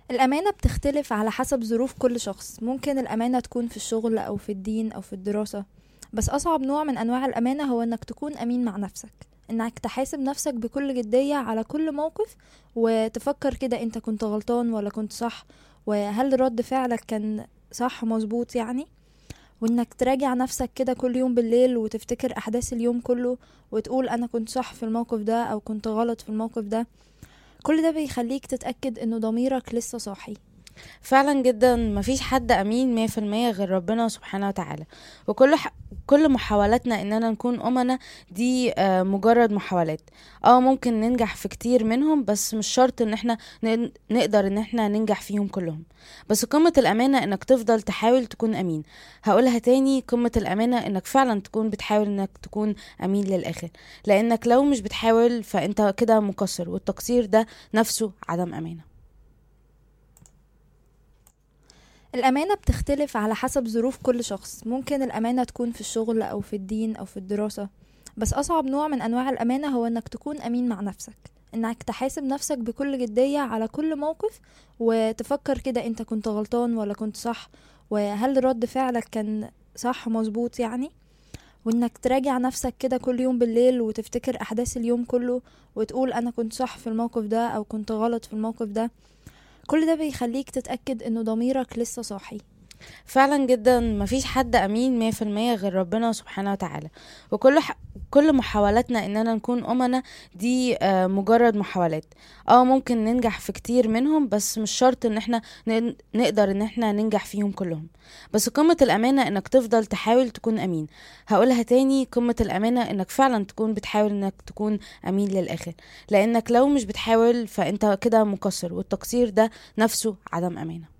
الأمانة بتختلف على حسب ظروف كل شخص ممكن الأمانة تكون في الشغل أو في الدين أو في الدراسة بس أصعب نوع من أنواع الأمانة هو إنك تكون أمين مع نفسك إنك تحاسب نفسك بكل جدية على كل موقف وتفكر كده أنت كنت غلطان ولا كنت صح وهل رد فعلك كان صح مظبوط يعني وإنك تراجع نفسك كده كل يوم بالليل وتفتكر أحداث اليوم كله وتقول أنا كنت صح في الموقف ده أو كنت غلط في الموقف ده كل ده بيخليك تتأكد إنه ضميرك لسه صاحي فعلا جدا مفيش حد امين مية في المية غير ربنا سبحانه وتعالى وكل ح... كل محاولاتنا اننا نكون امنا دي آه، مجرد محاولات اه ممكن ننجح في كتير منهم بس مش شرط ان احنا ن... نقدر ان احنا ننجح فيهم كلهم بس قمة الامانة انك تفضل تحاول تكون امين هقولها تاني قمة الامانة انك فعلا تكون بتحاول انك تكون امين للاخر لانك لو مش بتحاول فانت كده مقصر والتقصير ده نفسه عدم امانة الأمانة بتختلف على حسب ظروف كل شخص ممكن الأمانة تكون في الشغل أو في الدين أو في الدراسة بس أصعب نوع من أنواع الأمانة هو إنك تكون أمين مع نفسك إنك تحاسب نفسك بكل جدية على كل موقف وتفكر كده أنت كنت غلطان ولا كنت صح وهل رد فعلك كان صح مظبوط يعني وإنك تراجع نفسك كده كل يوم بالليل وتفتكر أحداث اليوم كله وتقول أنا كنت صح في الموقف ده أو كنت غلط في الموقف ده كل ده بيخليك تتأكد إنه ضميرك لسه صاحي فعلا جدا مفيش حد امين مية في المية غير ربنا سبحانه وتعالى وكل ح... كل محاولاتنا اننا نكون امنا دي آه، مجرد محاولات اه ممكن ننجح في كتير منهم بس مش شرط ان احنا ن... نقدر ان احنا ننجح فيهم كلهم بس قمة الامانة انك تفضل تحاول تكون امين هقولها تاني قمة الامانة انك فعلا تكون بتحاول انك تكون امين للاخر لانك لو مش بتحاول فانت كده مقصر والتقصير ده نفسه عدم امانة